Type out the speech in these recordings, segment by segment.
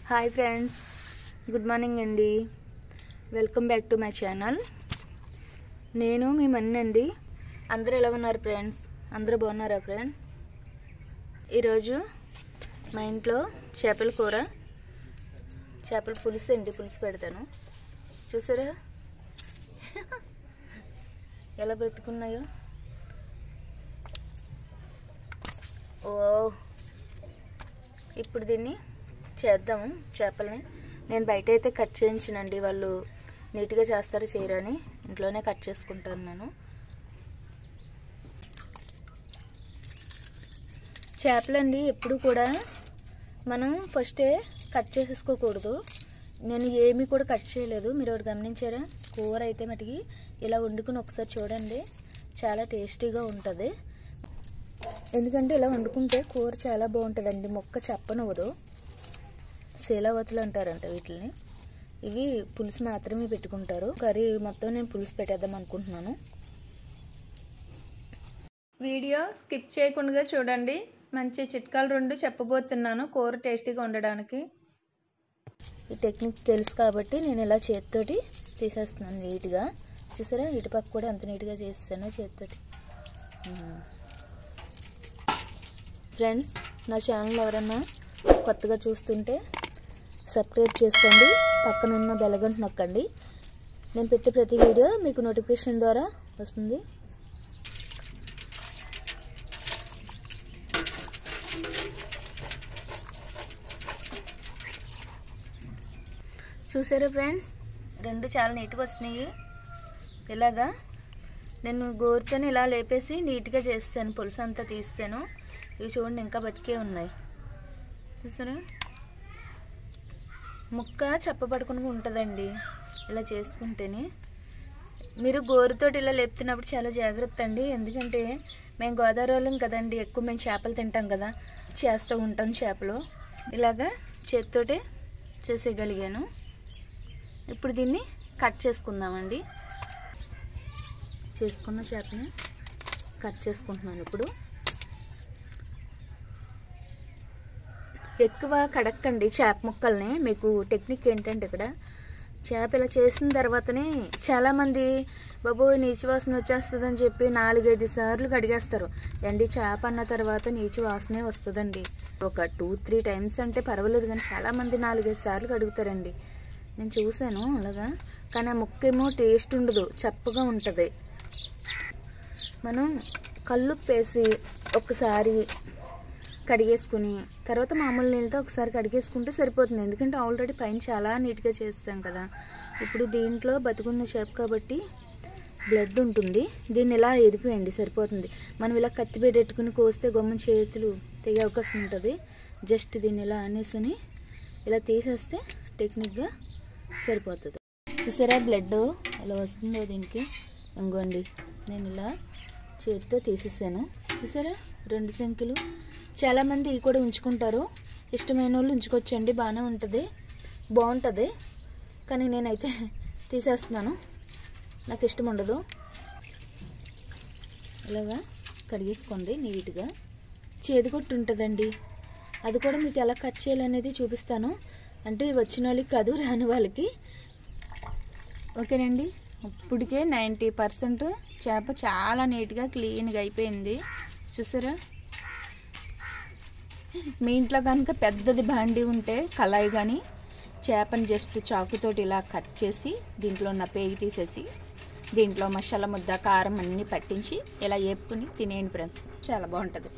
Hi friends good morning అండి welcome back to my channel నేను మీ మన్ని అండి అందరూ ఎలా ఉన్నారు ఫ్రెండ్స్ అందరూ బాగున్నారా ఫ్రెండ్స్ ఈరోజు మా ఇంట్లో చేపల కూర చేపల పులుసు అండి పులుసు పెడతాను చూసారా ఎలా బ్రతుకున్నాయో ఓ ఇప్పుడు దీన్ని చేద్దాము చేపల్ని నేను బయట అయితే కట్ చేయించినండి వాళ్ళు నీట్గా చేస్తారు చేయరని ఇంట్లోనే కట్ చేసుకుంటాను నేను చేపలండి ఎప్పుడు కూడా మనం ఫస్టే కట్ చేసేసుకోకూడదు నేను ఏమీ కూడా కట్ చేయలేదు మీరు ఒకటి గమనించారా కూర అయితే మటుకి ఇలా వండుకుని ఒకసారి చూడండి చాలా టేస్టీగా ఉంటుంది ఎందుకంటే ఇలా వండుకుంటే కూర చాలా బాగుంటుందండి మొక్క చెప్పనవ్వదు శీలావతులు అంటారంట వీటిని ఇవి పులుసు మాత్రమే పెట్టుకుంటారు కర్రీ మొత్తం నేను పులుసు పెట్టేద్దాం అనుకుంటున్నాను వీడియో స్కిప్ చేయకుండా చూడండి మంచి చిట్కాలు రెండు చెప్పబోతున్నాను కూర టేస్టీగా ఉండడానికి ఈ టెక్నిక్ తెలుసు కాబట్టి నేను ఇలా చేతితోటి తీసేస్తున్నాను నీట్గా చూసారా ఇటుపక్క కూడా ఎంత నీట్గా చేసేసానో చేతితోటి ఫ్రెండ్స్ నా ఛానల్ ఎవరన్నా కొత్తగా చూస్తుంటే సబ్స్క్రైబ్ చేసుకోండి పక్కన ఉన్న బెలగంట నొక్కండి నేను పెట్టే ప్రతి వీడియో మీకు నోటిఫికేషన్ ద్వారా వస్తుంది చూసారా ఫ్రెండ్స్ రెండు చాలా నీట్గా వచ్చినాయి ఇలాగా నేను గోరుతో ఇలా లేపేసి నీట్గా చేస్తాను పులుసు అంతా తీస్తాను ఇవి చూడండి ఇంకా బతికే ఉన్నాయి చూసారా ముక్క చెప్పబడకుండా ఉంటుందండి ఇలా చేసుకుంటేనే మీరు గోరుతోటి ఇలా లేపుతున్నప్పుడు చాలా జాగ్రత్త అండి ఎందుకంటే మేము గోదావరి వాళ్ళం కదండి ఎక్కువ మేము చేపలు తింటాం కదా చేస్తూ ఉంటాం చేపలు ఇలాగా చేతితోటే చేసేయగలిగాను ఇప్పుడు దీన్ని కట్ చేసుకుందామండి చేసుకున్న చేపని కట్ చేసుకుంటున్నాను ఇప్పుడు ఎక్కువ కడక్కండి చేప ముక్కల్ని మీకు టెక్నిక్ ఏంటంటే ఇక్కడ చేప ఇలా చేసిన తర్వాతనే చాలామంది బాబు నీచి వాసన వచ్చేస్తుందని చెప్పి నాలుగైదు సార్లు కడిగేస్తారు ఎండి చేప అన్న తర్వాత నీచి వాసనే వస్తుందండి ఒక టూ త్రీ టైమ్స్ అంటే పర్వాలేదు కానీ చాలామంది నాలుగైదు సార్లు కడుగుతారండి నేను చూశాను అలాగా కానీ ఆ ముక్కేమో టేస్ట్ ఉండదు చప్పగా ఉంటుంది మనం కల్లుప్పు వేసి ఒకసారి కడిగేసుకుని తర్వాత మామూలు నీళ్ళతో ఒకసారి కడిగేసుకుంటే సరిపోతుంది ఎందుకంటే ఆల్రెడీ పైన చాలా నీట్గా చేస్తాం కదా ఇప్పుడు దీంట్లో బతుకున్న చేప కాబట్టి బ్లడ్ ఉంటుంది దీన్ని ఇలా ఎరిపోయండి సరిపోతుంది మనం ఇలా కత్తి పెట్టెట్టుకుని కోస్తే గొమ్మ చేతులు తెగే అవకాశం ఉంటుంది జస్ట్ దీన్ని ఇలా అనేసుని ఇలా తీసేస్తే టెక్నిక్గా సరిపోతుంది చూసారా బ్లడ్ అలా వస్తుందో దీనికి ఇంకోండి నేను ఇలా చేతితో తీసేసాను చూసారా రెండు సంఖ్యలు చాలామంది ఇవి కూడా ఉంచుకుంటారు ఇష్టమైన వాళ్ళు ఉంచుకోవచ్చండి బాగానే ఉంటుంది బాగుంటుంది కానీ నేనైతే తీసేస్తున్నాను నాకు ఇష్టం ఉండదు ఇలాగా కడిగేసుకోండి నీట్గా చేదుకొట్టు ఉంటుందండి అది కూడా మీకు ఎలా కట్ చేయాలనేది చూపిస్తాను అంటే వచ్చిన వాళ్ళకి కాదు రాని వాళ్ళకి ఓకేనండి ఇప్పటికే నైంటీ పర్సెంట్ చేప చాలా నీట్గా క్లీన్గా అయిపోయింది చూసారా మీ ఇంట్లో కనుక పెద్దది బాండి ఉంటే కళాయి కానీ చేపని జస్ట్ చాకుతోటి ఇలా కట్ చేసి దీంట్లో ఉన్న పేగి తీసేసి దీంట్లో మసాలా ముద్ద కారం అన్నీ పట్టించి ఇలా వేపుకుని తినేయండి ఫ్రెండ్స్ చాలా బాగుంటుంది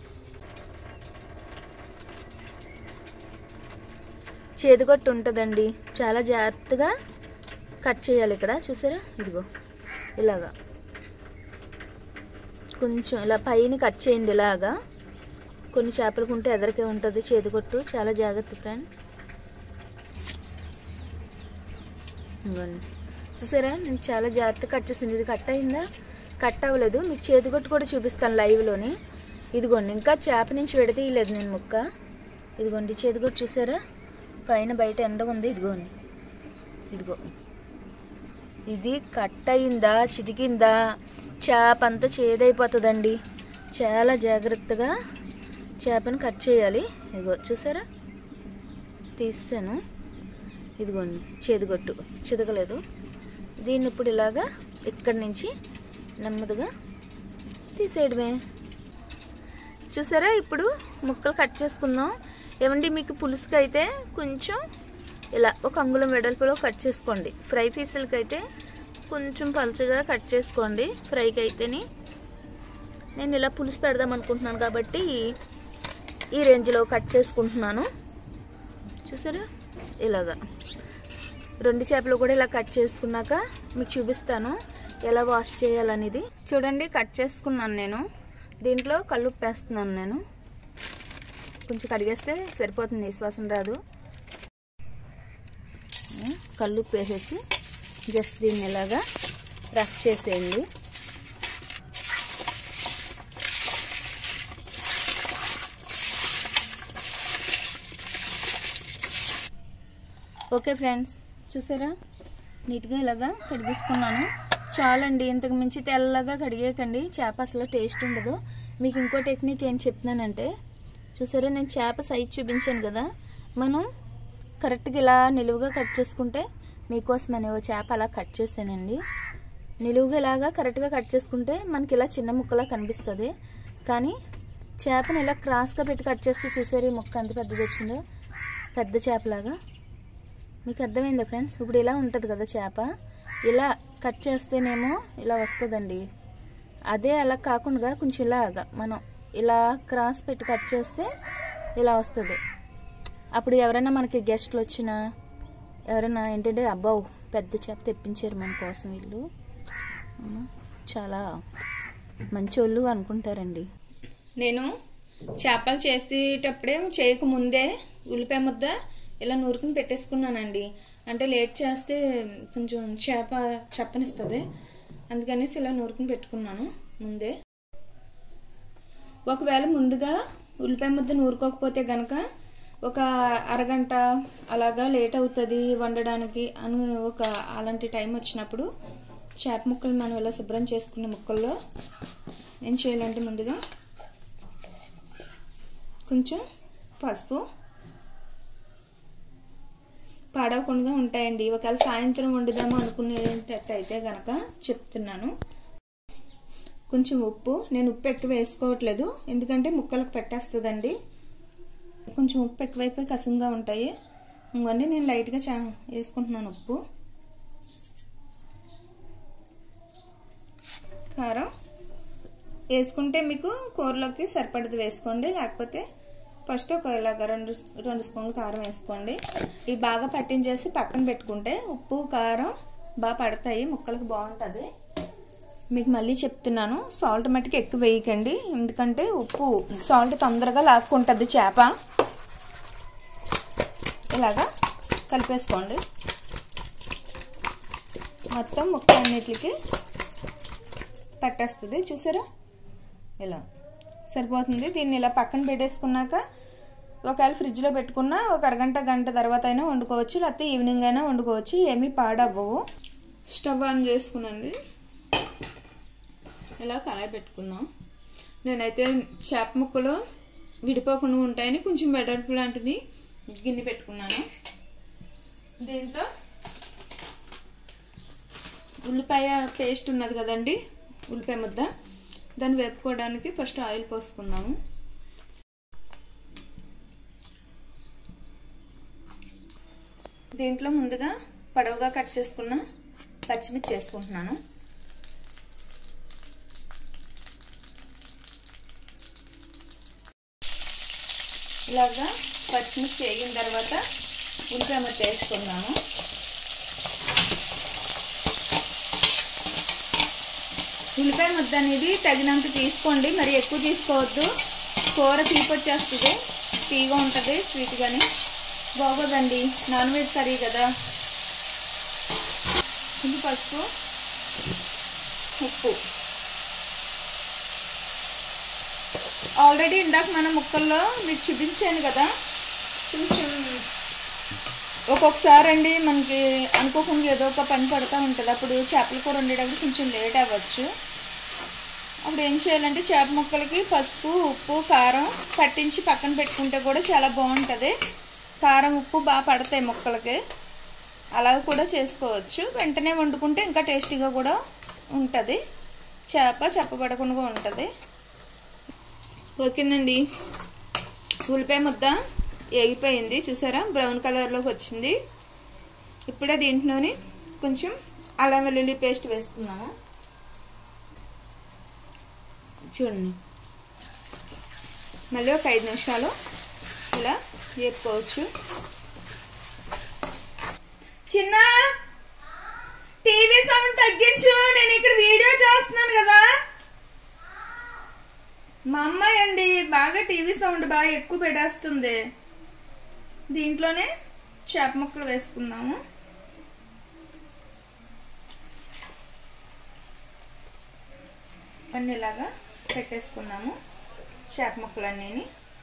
చేదుగొట్టు ఉంటుందండి చాలా జాగ్రత్తగా కట్ చేయాలి ఇక్కడ చూసారా ఇదిగో ఇలాగా కొంచెం ఇలా పైన కట్ చేయండి ఇలాగా కొన్ని చేపలకు ఉంటే ఎదరికే ఉంటుంది చేదుగొట్టు చాలా జాగ్రత్త ఫ్రెండ్ ఇదిగోండి చూసారా నేను చాలా జాగ్రత్త కట్ చేసింది ఇది కట్ అయిందా కట్ అవ్వలేదు మీకు చేతికొట్టు కూడా చూపిస్తాను లైవ్లోని ఇదిగోండి ఇంకా చేప నుంచి విడతీయలేదు నేను ముక్క ఇదిగోండి చేతికొట్టు చూసారా పైన బయట ఎండ ఉంది ఇదిగోండి ఇదిగో ఇది కట్ అయిందా చితికిందా చేప అంతా చేదైపోతుందండి చాలా జాగ్రత్తగా చేపను కట్ చేయాలి ఇదిగో చూసారా తీస్తాను ఇదిగోండి చేదుగొట్టు చిదగలేదు దీన్ని ఇప్పుడు ఇలాగా ఇక్కడి నుంచి నెమ్మదిగా తీసేయడమే చూసారా ఇప్పుడు ముక్కలు కట్ చేసుకుందాం ఏమండి మీకు పులుసుకి అయితే కొంచెం ఇలా ఒక అంగుళం వెడల్పులో కట్ చేసుకోండి ఫ్రై పీసులకి అయితే కొంచెం పలుచగా కట్ చేసుకోండి ఫ్రైకి అయితేని నేను ఇలా పులుసు పెడదాం అనుకుంటున్నాను కాబట్టి ఈ రేంజ్లో కట్ చేసుకుంటున్నాను చూసారా ఇలాగా రెండు చేపలు కూడా ఇలా కట్ చేసుకున్నాక మీకు చూపిస్తాను ఎలా వాష్ చేయాలనేది చూడండి కట్ చేసుకున్నాను నేను దీంట్లో కల్లుప్పు వేస్తున్నాను నేను కొంచెం కడిగేస్తే సరిపోతుంది విశ్వాసం రాదు కల్లుప్పు వేసేసి జస్ట్ దీన్ని ఇలాగా రఫ్ చేసేయండి ఓకే ఫ్రెండ్స్ చూసారా నీట్గా ఇలాగా కడిగిస్తున్నాను చాలండి ఇంతకు మించి తెల్లగా కడిగేయకండి చేప అసలు టేస్ట్ ఉండదు మీకు ఇంకో టెక్నిక్ ఏం చెప్తున్నానంటే చూసారా నేను చేప సైజ్ చూపించాను కదా మనం కరెక్ట్గా ఇలా నిలువుగా కట్ చేసుకుంటే మీకోసం అనే ఓ చేప అలా కట్ చేశానండి నిలువుగా ఇలాగా కరెక్ట్గా కట్ చేసుకుంటే మనకి ఇలా చిన్న ముక్కలా కనిపిస్తుంది కానీ చేపని ఇలా క్రాస్గా పెట్టి కట్ చేస్తే చూసారు ఈ ముక్క ఎంత పెద్దది వచ్చిందో పెద్ద చేపలాగా మీకు అర్థమైందా ఫ్రెండ్స్ ఇప్పుడు ఇలా ఉంటుంది కదా చేప ఇలా కట్ చేస్తేనేమో ఇలా వస్తుందండి అదే అలా కాకుండా కొంచెం ఇలాగా మనం ఇలా క్రాస్ పెట్టి కట్ చేస్తే ఇలా వస్తుంది అప్పుడు ఎవరైనా మనకి గెస్ట్లు వచ్చినా ఎవరైనా ఏంటంటే అబ్బావు పెద్ద చేప తెప్పించారు మన కోసం వీళ్ళు అవునా? చాలా మంచోళ్ళు అనుకుంటారండి నేను చేపలు చేసేటప్పుడే చేయక ముందే ఉల్లిపాయ ముద్ద ఇలా నూరుకుని పెట్టేసుకున్నానండి అంటే లేట్ చేస్తే కొంచెం చేప చెప్పనిస్తుంది అందుకనేసి ఇలా నూరుకుని పెట్టుకున్నాను ముందే ఒకవేళ ముందుగా ఉల్లిపాయ ముద్ద నూరుకోకపోతే గనక ఒక అరగంట అలాగా లేట్ అవుతుంది వండడానికి అని ఒక అలాంటి టైం వచ్చినప్పుడు చేప ముక్కలు మనం ఇలా శుభ్రం చేసుకునే ముక్కల్లో ఏం చేయాలంటే ముందుగా కొంచెం పసుపు పాడవకుండా ఉంటాయండి ఒకవేళ సాయంత్రం వండుదాము అనుకునేటట్టయితే గనక చెప్తున్నాను కొంచెం ఉప్పు నేను ఉప్పు ఎక్కువ వేసుకోవట్లేదు ఎందుకంటే ముక్కలకు పెట్టేస్తుందండి కొంచెం ఉప్పు ఎక్కువైపోయి కసంగా ఉంటాయి ఇంకోండి నేను లైట్గా చా వేసుకుంటున్నాను ఉప్పు కారం వేసుకుంటే మీకు కూరలోకి సరిపడదు వేసుకోండి లేకపోతే ఫస్ట్ ఒక ఇలాగ రెండు రెండు స్పూన్లు కారం వేసుకోండి ఇవి బాగా పట్టించేసి పక్కన పెట్టుకుంటే ఉప్పు కారం బాగా పడతాయి ముక్కలకు బాగుంటుంది మీకు మళ్ళీ చెప్తున్నాను సాల్ట్ మట్టుకు ఎక్కువ వేయకండి ఎందుకంటే ఉప్పు సాల్ట్ తొందరగా లాక్కుంటుంది చేప ఇలాగా కలిపేసుకోండి మొత్తం ముక్క అన్నిటికి పట్టేస్తుంది చూసారా ఇలా సరిపోతుంది దీన్ని ఇలా పక్కన పెట్టేసుకున్నాక ఒకవేళ ఫ్రిడ్జ్లో పెట్టుకున్నా ఒక అరగంట గంట తర్వాత అయినా వండుకోవచ్చు లేకపోతే ఈవినింగ్ అయినా వండుకోవచ్చు ఏమీ పాడవ్వవు స్టవ్ ఆన్ చేసుకునండి ఇలా కళాయి పెట్టుకుందాం నేనైతే చేప ముక్కలు విడిపోకుండా ఉంటాయని కొంచెం వెడల్పు లాంటిది గిన్నె పెట్టుకున్నాను దీంట్లో ఉల్లిపాయ పేస్ట్ ఉన్నది కదండి ఉల్లిపాయ ముద్ద దాన్ని వేపుకోవడానికి ఫస్ట్ ఆయిల్ పోసుకుందాము దీంట్లో ముందుగా పొడవుగా కట్ చేసుకున్న పచ్చిమిర్చి వేసుకుంటున్నాను ఇలాగా పచ్చిమిర్చి వేగిన తర్వాత ఉల్లిపాయ ముద్ద వేసుకున్నాము ఉల్లిపాయ ముద్ద అనేది తగినంత తీసుకోండి మరి ఎక్కువ తీసుకోవద్దు కూర తీపి వచ్చేస్తుంది తీగా ఉంటుంది స్వీట్గాని బాగోదండి నాన్ వెజ్ కర్రీ కదా కొంచెం పసుపు ఉప్పు ఆల్రెడీ ఇందాక మన ముక్కల్లో మీకు చూపించాను కదా కొంచెం ఒక్కొక్కసారి అండి మనకి అనుకోకుండా ఏదో ఒక పని పడుతూ ఉంటుంది అప్పుడు చేపల కూర వండేటప్పుడు కొంచెం లేట్ అవ్వచ్చు అప్పుడు ఏం చేయాలంటే చేప ముక్కలకి పసుపు ఉప్పు కారం పట్టించి పక్కన పెట్టుకుంటే కూడా చాలా బాగుంటుంది కారం ఉప్పు బాగా పడతాయి ముక్కలకి అలా కూడా చేసుకోవచ్చు వెంటనే వండుకుంటే ఇంకా టేస్టీగా కూడా ఉంటుంది చేప చెప్పబడకుండా ఉంటుంది ఓకేనండి ఉల్లిపాయ ముద్ద వేగిపోయింది చూసారా బ్రౌన్ కలర్లోకి వచ్చింది ఇప్పుడే దీంట్లోని కొంచెం అల్లం వెల్లుల్లి పేస్ట్ వేసుకున్నాము చూడండి మళ్ళీ ఒక ఐదు నిమిషాలు ఇలా వేపుకోవచ్చు చిన్న టీవీ సౌండ్ తగ్గించు నేను ఇక్కడ వీడియో చేస్తున్నాను కదా మా అమ్మాయి అండి బాగా టీవీ సౌండ్ బాగా ఎక్కువ పెట్టేస్తుంది దీంట్లోనే చేప ముక్కలు వేసుకుందాము అన్ని ఇలాగా పెట్టేసుకుందాము చేప ముక్కలన్నీ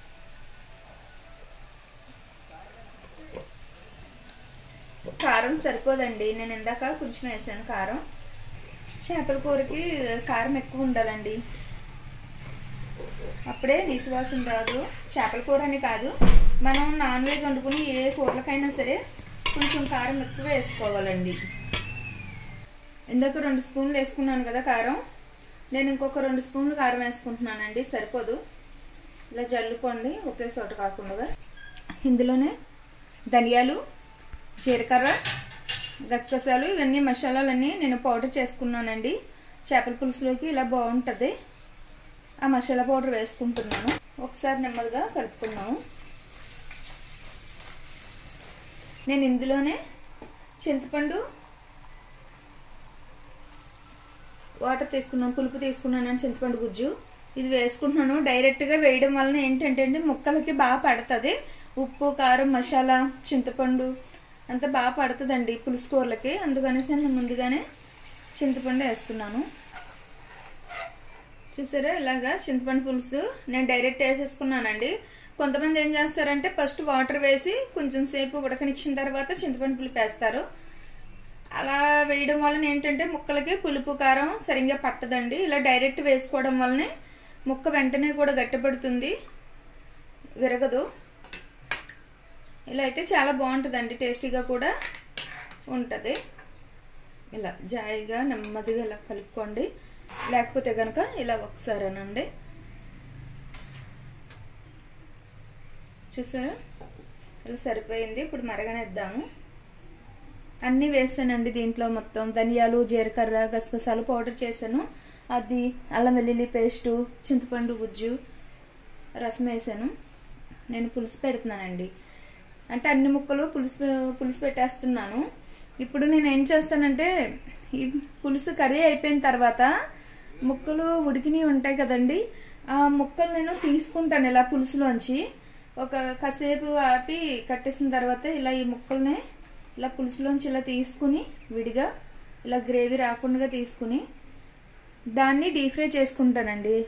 కారం సరిపోదండి నేను ఇందాక కొంచెం వేసాను కారం చేపల కూరకి కారం ఎక్కువ ఉండాలండి అప్పుడే నీసువాసన రాదు చేపల కూర అని కాదు మనం నాన్ వెజ్ వండుకుని ఏ కూరలకైనా సరే కొంచెం కారం ఎక్కువ వేసుకోవాలండి ఇందాక రెండు స్పూన్లు వేసుకున్నాను కదా కారం నేను ఇంకొక రెండు స్పూన్లు కారం వేసుకుంటున్నానండి సరిపోదు ఇలా జల్లుకోండి ఒకే చోట కాకుండా ఇందులోనే ధనియాలు జీలకర్ర గసగసాలు ఇవన్నీ మసాలాలన్నీ నేను పౌడర్ చేసుకున్నానండి చేపల పులుసులోకి ఇలా బాగుంటుంది ఆ మసాలా పౌడర్ వేసుకుంటున్నాను ఒకసారి నెమ్మదిగా కలుపుకున్నాము నేను ఇందులోనే చింతపండు వాటర్ తీసుకున్నాను పులుపు తీసుకున్నాను చింతపండు గుజ్జు ఇది వేసుకుంటున్నాను డైరెక్ట్గా వేయడం వలన ఏంటంటే అండి ముక్కలకి బాగా పడుతుంది ఉప్పు కారం మసాలా చింతపండు అంతా బాగా పడుతుందండి పులుసు కూరలకి అందుకనేసి నేను ముందుగానే చింతపండు వేస్తున్నాను చూసారా ఇలాగా చింతపండు పులుసు నేను డైరెక్ట్ వేసేసుకున్నానండి కొంతమంది ఏం చేస్తారంటే ఫస్ట్ వాటర్ వేసి కొంచెం సేపు ఉడకనిచ్చిన తర్వాత చింతపండు పులుపు వేస్తారు అలా వేయడం వలన ఏంటంటే ముక్కలకి పులుపు కారం సరిగ్గా పట్టదండి ఇలా డైరెక్ట్ వేసుకోవడం వల్లనే ముక్క వెంటనే కూడా గట్టిపడుతుంది విరగదు ఇలా అయితే చాలా బాగుంటుందండి టేస్టీగా కూడా ఉంటుంది ఇలా జాయిగా నెమ్మదిగా ఇలా కలుపుకోండి లేకపోతే కనుక ఇలా ఒకసారి అనండి చూసారా ఇలా సరిపోయింది ఇప్పుడు మరగనిద్దాము అన్నీ వేసానండి దీంట్లో మొత్తం ధనియాలు జీలకర్ర గసగసాలు పౌడర్ చేశాను అది అల్లం వెల్లుల్లి పేస్టు చింతపండు గుజ్జు రసం వేసాను నేను పులుసు పెడుతున్నానండి అంటే అన్ని ముక్కలు పులుసు పులుసు పెట్టేస్తున్నాను ఇప్పుడు నేను ఏం చేస్తానంటే ఈ పులుసు కర్రీ అయిపోయిన తర్వాత ముక్కలు ఉడికినవి ఉంటాయి కదండి ఆ ముక్కలు నేను తీసుకుంటాను ఇలా పులుసులోంచి ఒక కాసేపు ఆపి కట్టేసిన తర్వాత ఇలా ఈ ముక్కల్ని ఇలా పులుసులోంచి ఇలా తీసుకుని విడిగా ఇలా గ్రేవీ రాకుండా తీసుకుని దాన్ని డీప్ ఫ్రై చేసుకుంటానండి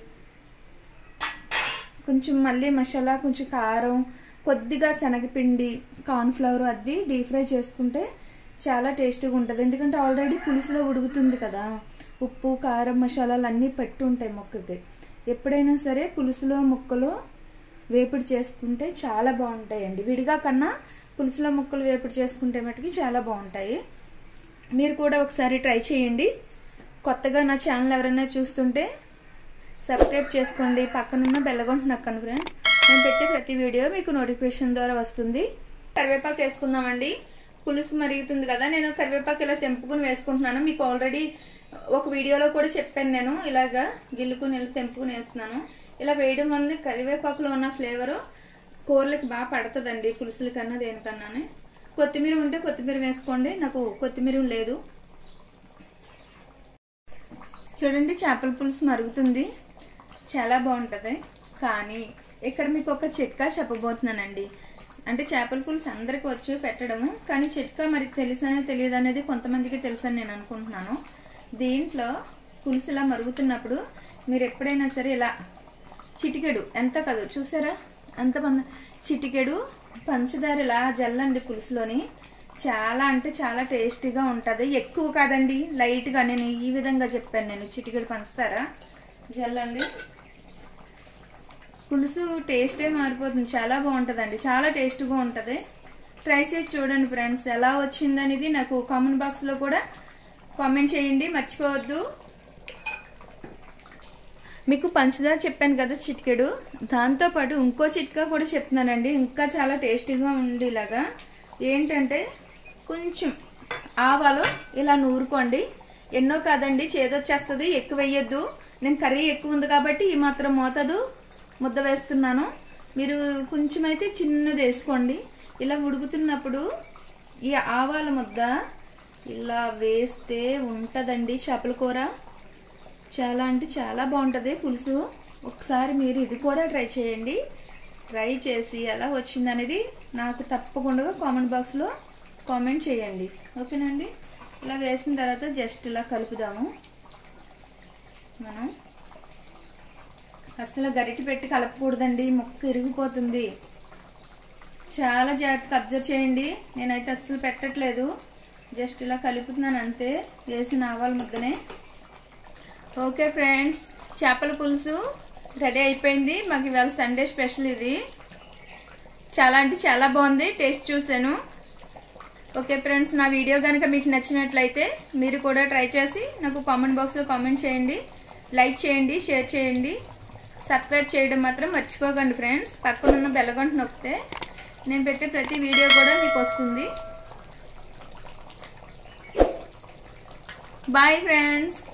కొంచెం మళ్ళీ మసాలా కొంచెం కారం కొద్దిగా శనగపిండి కార్న్ఫ్లవర్ అది డీప్ ఫ్రై చేసుకుంటే చాలా టేస్టీగా ఉంటుంది ఎందుకంటే ఆల్రెడీ పులుసులో ఉడుకుతుంది కదా ఉప్పు కారం మసాలాలు అన్నీ పెట్టి ఉంటాయి మొక్కకి ఎప్పుడైనా సరే పులుసులో ముక్కలు వేపుడు చేసుకుంటే చాలా బాగుంటాయండి విడిగా కన్నా పులుసులో ముక్కలు వేపుడు చేసుకుంటే మటుకి చాలా బాగుంటాయి మీరు కూడా ఒకసారి ట్రై చేయండి కొత్తగా నా ఛానల్ ఎవరైనా చూస్తుంటే సబ్స్క్రైబ్ చేసుకోండి పక్కనున్న బెల్లగొంట నక్కండి ఫ్రెండ్ నేను పెట్టే ప్రతి వీడియో మీకు నోటిఫికేషన్ ద్వారా వస్తుంది కరివేపాకు వేసుకుందామండి పులుసు మరుగుతుంది కదా నేను కరివేపాకు ఇలా తెంపుకుని వేసుకుంటున్నాను మీకు ఆల్రెడీ ఒక వీడియోలో కూడా చెప్పాను నేను ఇలాగా గిల్లుకుని ఇలా తెంపుకుని వేస్తున్నాను ఇలా వేయడం వల్ల కరివేపాకులో ఉన్న ఫ్లేవరు కూరలకి బాగా పడుతుందండి పులుసుల కన్నా దేనికన్నానే కొత్తిమీర ఉంటే కొత్తిమీర వేసుకోండి నాకు కొత్తిమీర లేదు చూడండి చేపల పులుసు మరుగుతుంది చాలా బాగుంటుంది కానీ ఇక్కడ మీకు ఒక చిట్కా చెప్పబోతున్నానండి అంటే చేపల పులుసు అందరికి వచ్చు పెట్టడము కానీ చిట్కా మరి తెలుసా తెలియదు అనేది కొంతమందికి తెలుసని నేను అనుకుంటున్నాను దీంట్లో పులుసు ఇలా మరుగుతున్నప్పుడు మీరు ఎప్పుడైనా సరే ఇలా చిటికెడు ఎంత కాదు చూసారా అంత మంది చిటికెడు పంచదార ఇలా జల్లండి పులుసులోని చాలా అంటే చాలా టేస్టీగా ఉంటుంది ఎక్కువ కాదండి లైట్గా నేను ఈ విధంగా చెప్పాను నేను చిటికెడు పంచుతారా జల్లండి పులుసు టేస్టే మారిపోతుంది చాలా బాగుంటుందండి చాలా టేస్ట్గా ఉంటుంది ట్రై చేసి చూడండి ఫ్రెండ్స్ ఎలా వచ్చిందనేది నాకు కామెంట్ బాక్స్లో కూడా కామెంట్ చేయండి మర్చిపోవద్దు మీకు పంచదార చెప్పాను కదా చిటికెడు దాంతోపాటు ఇంకో చిట్కా కూడా చెప్తున్నానండి ఇంకా చాలా టేస్టీగా ఉండేలాగా ఏంటంటే కొంచెం ఆవాలు ఇలా నూరుకోండి ఎన్నో కాదండి చేదొచ్చేస్తుంది ఎక్కువ వేయొద్దు నేను కర్రీ ఎక్కువ ఉంది కాబట్టి ఈ మాత్రం మోతాదు ముద్ద వేస్తున్నాను మీరు కొంచెం అయితే చిన్నది వేసుకోండి ఇలా ఉడుకుతున్నప్పుడు ఈ ఆవాల ముద్ద ఇలా వేస్తే ఉంటుందండి చేపల కూర చాలా అంటే చాలా బాగుంటుంది పులుసు ఒకసారి మీరు ఇది కూడా ట్రై చేయండి ట్రై చేసి ఎలా వచ్చింది అనేది నాకు తప్పకుండా కామెంట్ బాక్స్లో కామెంట్ చేయండి ఓకేనండి ఇలా వేసిన తర్వాత జస్ట్ ఇలా కలుపుదాము మనం అసలు గరిటె పెట్టి కలపకూడదండి ముక్క ఇరిగిపోతుంది చాలా జాగ్రత్తగా అబ్జర్వ్ చేయండి నేనైతే అస్సలు పెట్టట్లేదు జస్ట్ ఇలా కలుపుతున్నాను అంతే వేసిన ఆవాల ముద్దనే ఓకే ఫ్రెండ్స్ చేపల పులుసు రెడీ అయిపోయింది మాకు ఇవాళ సండే స్పెషల్ ఇది చాలా అంటే చాలా బాగుంది టేస్ట్ చూశాను ఓకే ఫ్రెండ్స్ నా వీడియో కనుక మీకు నచ్చినట్లయితే మీరు కూడా ట్రై చేసి నాకు కామెంట్ బాక్స్లో కామెంట్ చేయండి లైక్ చేయండి షేర్ చేయండి సబ్స్క్రైబ్ చేయడం మాత్రం మర్చిపోకండి ఫ్రెండ్స్ పక్కన ఉన్న బెల్లగంట నొక్కితే నేను పెట్టే ప్రతి వీడియో కూడా మీకు వస్తుంది బాయ్ ఫ్రెండ్స్